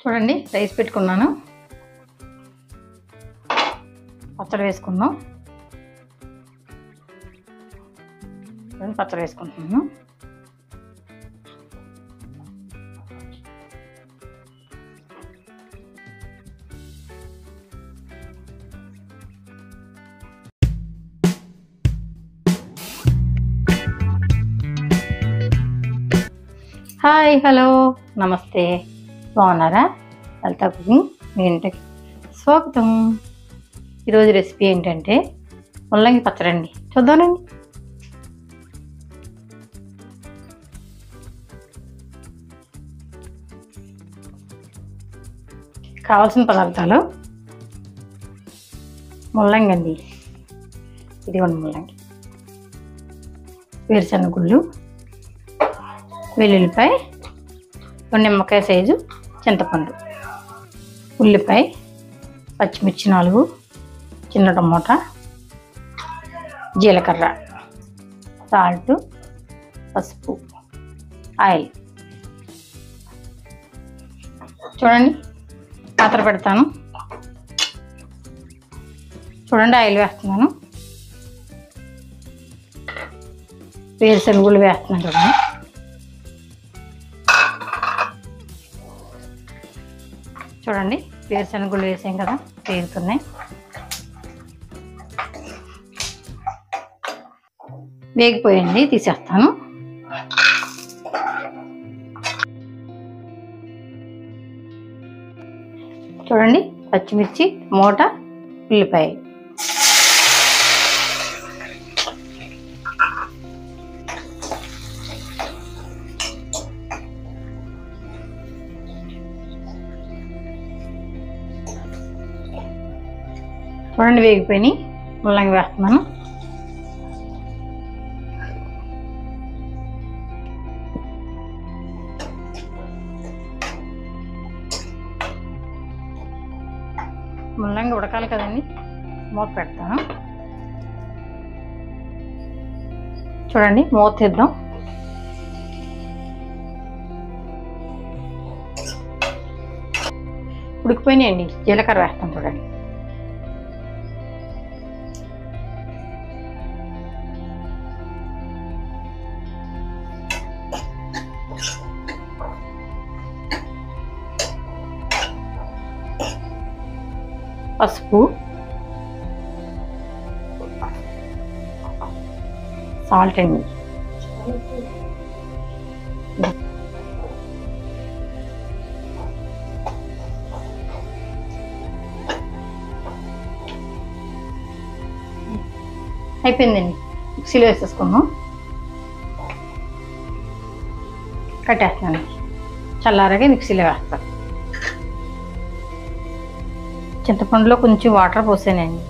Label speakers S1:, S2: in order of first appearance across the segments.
S1: చూడండి రైస్ పెట్టుకున్నాను పచ్చడి వేసుకుందాం చూడండి పచ్చడి వేసుకుంటున్నాను హాయ్ హలో నమస్తే బాగున్నారా లలిత కుకింగ్ మీ ఇంటికి స్వాగతం ఈరోజు రెసిపీ ఏంటంటే ముల్లంగి పచ్చడండి చూద్దానండి కావాల్సిన పదార్థాలు ముల్లంగి అండి ఇదిగోండి ముల్లంగి వేరుశనగ గుళ్ళు వెల్లుల్లిపాయ ఒక నిమ్మకాయ సైజు చింతపండు ఉల్లిపాయ పచ్చిమిర్చి నాలుగు చిన్న టమోటా జీలకర్ర సాల్ట్ పసుపు ఆయిల్ చూడండి పాత్ర పెడతాను చూడండి ఆయిల్ వేస్తున్నాను వేరుశనగుళ్ళు వేస్తున్నాను చూడండి చూడండి వేరుశనగుళ్ళు వేసాం కదా వేగుతున్నాయి వేగిపోయింది తీసేస్తాను చూడండి పచ్చిమిర్చి మూట ఉల్లిపాయ చూడండి వేగిపోయినాయి ముల్లంగి వేస్తున్నాను ముల్లంగి ఉడకాలి కదండి మూత పెడతాను చూడండి మూత తీద్దాం ఉడికిపోయినాయండి జీలకర్ర వేస్తాం చూడండి పసుపు సాల్ట్ అండి అయిపోయిందండి మిక్సీలో వేసేసుకుందాం కట్టేస్తాను చల్లారగా మిక్సీలో వేస్తాను చింతపండులో కొంచెం వాటర్ పోసానండి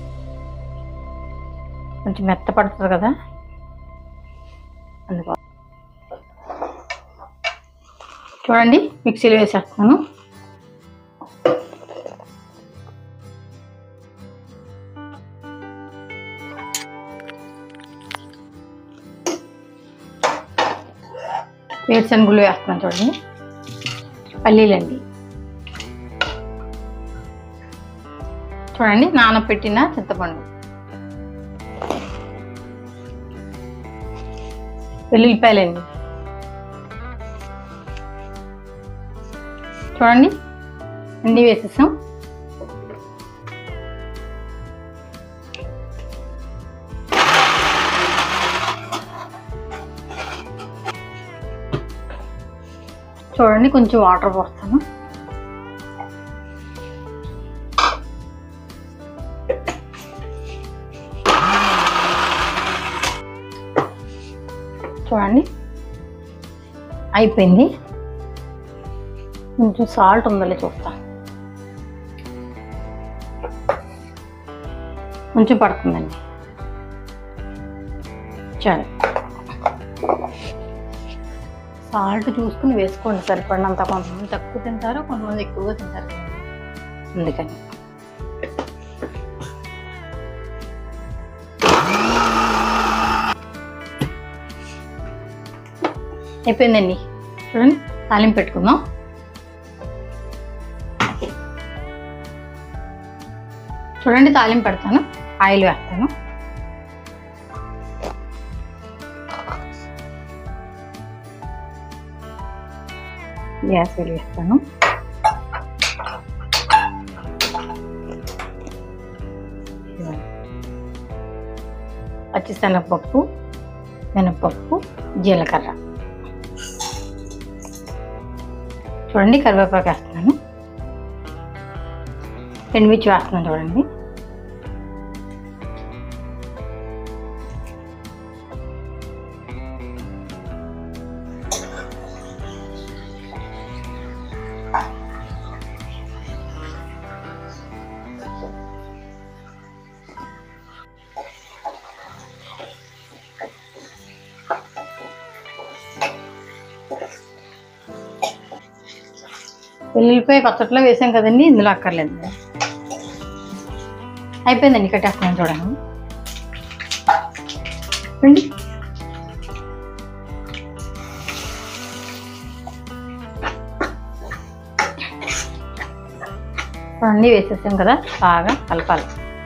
S1: కొంచెం మెత్త పడుతుంది కదా అందుకో చూడండి మిక్సీలో వేసేస్తాను వేరుశనగుళ్ళు వేస్తున్నాను చూడండి పల్లీలండి చూడండి నానబెట్టిన చింతపండు వెల్లుల్లిపాయలండి చూడండి అన్నీ వేసేసాం చూడండి కొంచెం వాటర్ పోస్తాను చూడండి అయిపోయింది కొంచెం సాల్ట్ ఉందని చూస్తా కొంచెం పడుతుందండి సరే సాల్ట్ చూసుకుని వేసుకోండి సరిపడినంత కొంతమంది తక్కువ తింటారు కొంతమంది ఎక్కువగా తింటారు కదా. అందుకని అయిపోయిందండి చూడండి తాలింపు పెట్టుకుందాం చూడండి తాలింపు పెడతాను ఆయిల్ వేస్తాను గ్యాస్ వెలిగిస్తాను పచ్చిశనగపప్పు మినపప్పు జీలకర్ర చూడండి కరివేపాకు వేస్తున్నాను ఎండుమిర్చి వేస్తున్నాను చూడండి వెల్లుల్లిపాయ పచ్చట్లో వేసాం కదండి ఇందులో అక్కర్లేదు అయిపోయిందండి కట్టేస్తున్నాను చూడండి రండి అన్నీ వేసేసాం కదా బాగా కలపాలి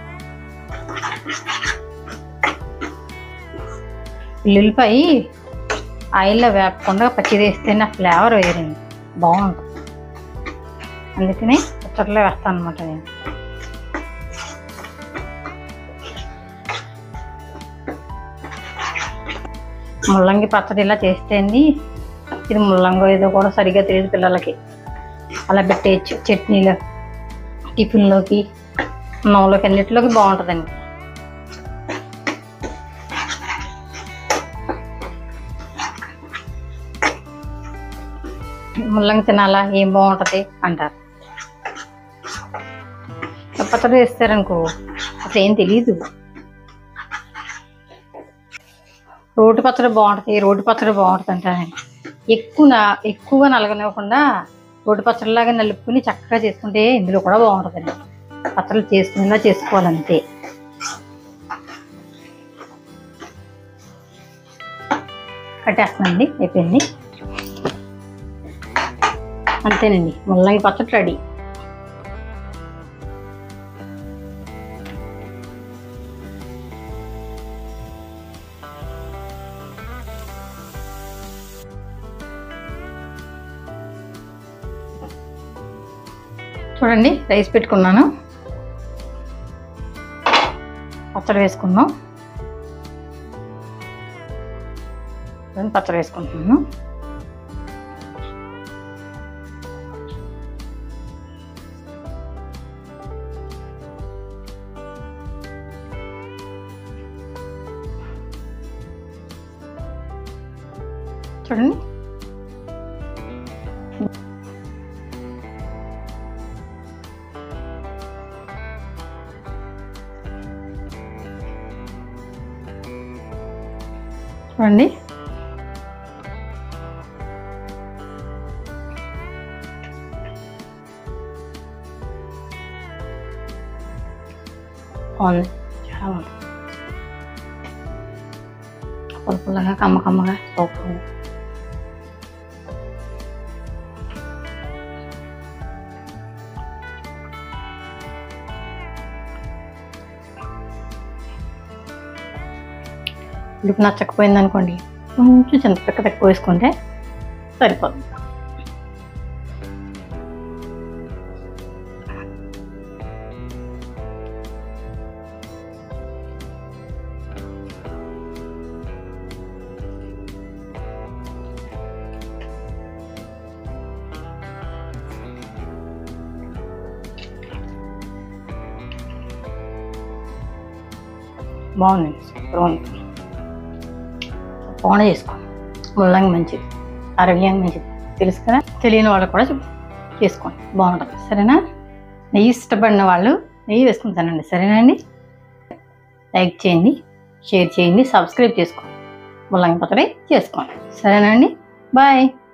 S1: ఉల్లిపాయ ఆయిల్లో వేపకుండా పచ్చిది వేస్తేనే ఆ ఫ్లేవర్ వేరింది బాగుంటుంది అందుకని పచ్చడిలో వేస్తాను అనమాట నేను ముల్లంగి పచ్చడి ఇలా చేస్తే అండి ఇది ముల్లంగో ఏదో కూడా సరిగ్గా తెలియదు పిల్లలకి అలా పెట్టేయచ్చు చట్నీలో టిఫిన్లోకి అన్నంలోకి అన్నిటిలోకి బాగుంటుందండి ముల్లంగి తినాలా ఏం బాగుంటుంది అంటారు పచ్చడి వేస్తారనుకో అసలు ఏం తెలియదు రోటి పచ్చడి బాగుంటుంది రోటి పచ్చడి బాగుంటుంది అంటారండి ఎక్కువ నా- ఎక్కువగా నలగనివ్వకుండా రోటి పచ్చడిలాగా నలుపుకుని చక్కగా చేసుకుంటే ఇందులో కూడా బాగుంటుందండి పచ్చళ్ళు చేసుకునేలా చేసుకోవాలంతే కట్టేస్తుందండి అయిపోయింది అంతేనండి ముల్లంగి పచ్చడి రెడీ చూడండి రైస్ పెట్టుకున్నాను పచ్చడి వేసుకుందాం చూడండి పచ్చడి వేసుకుంటున్నాను చూడండి చూడండి బాగుంది చాలా బాగుంది పుల్ల పుల్లగా కమ్మ కమ్మగా సూపర్ ఉంది ఉడుపు నచ్చకపోయింది అనుకోండి కొంచెం చింతపిక్క తక్కువ వేసుకుంటే సరిపోతుంది బాగుంది సూపర్ ఉంది పోన చేసుకోండి ముల్లంగి మంచిది ఆరోగ్యానికి మంచిది తెలుసు కదా తెలియని వాళ్ళు కూడా చెప్- చేసుకోండి బాగుంటుంది సరేనా నెయ్యి ఇష్టపడిన వాళ్ళు నెయ్యి వేసుకుంటానండి సరేనా అండి లైక్ చేయండి షేర్ చేయండి సబ్స్క్రైబ్ చేసుకోండి ముల్లంగి పచ్చడి చేసుకోండి సరేనా అండి బాయ్